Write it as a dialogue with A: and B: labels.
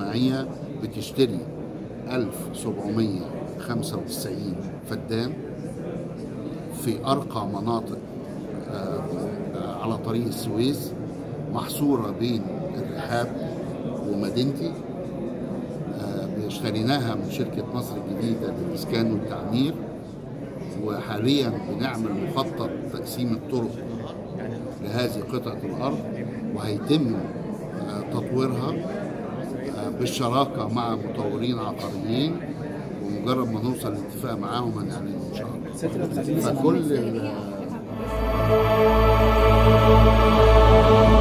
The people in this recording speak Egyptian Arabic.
A: الجماعية بتشتري 1795 فدان في أرقى مناطق آه، آه، على طريق السويس محصورة بين الرحاب ومدينتي آه، اشتريناها من شركة مصر الجديدة للإسكان والتعمير وحاليا بنعمل مخطط تقسيم الطرق لهذه قطعة الأرض وهيتم آه، تطويرها آه، بالشراكة مع مطورين عقاريين ومجرد ما نوصل لاتفاق معاهم هنعلن إن شاء الله فكل ال-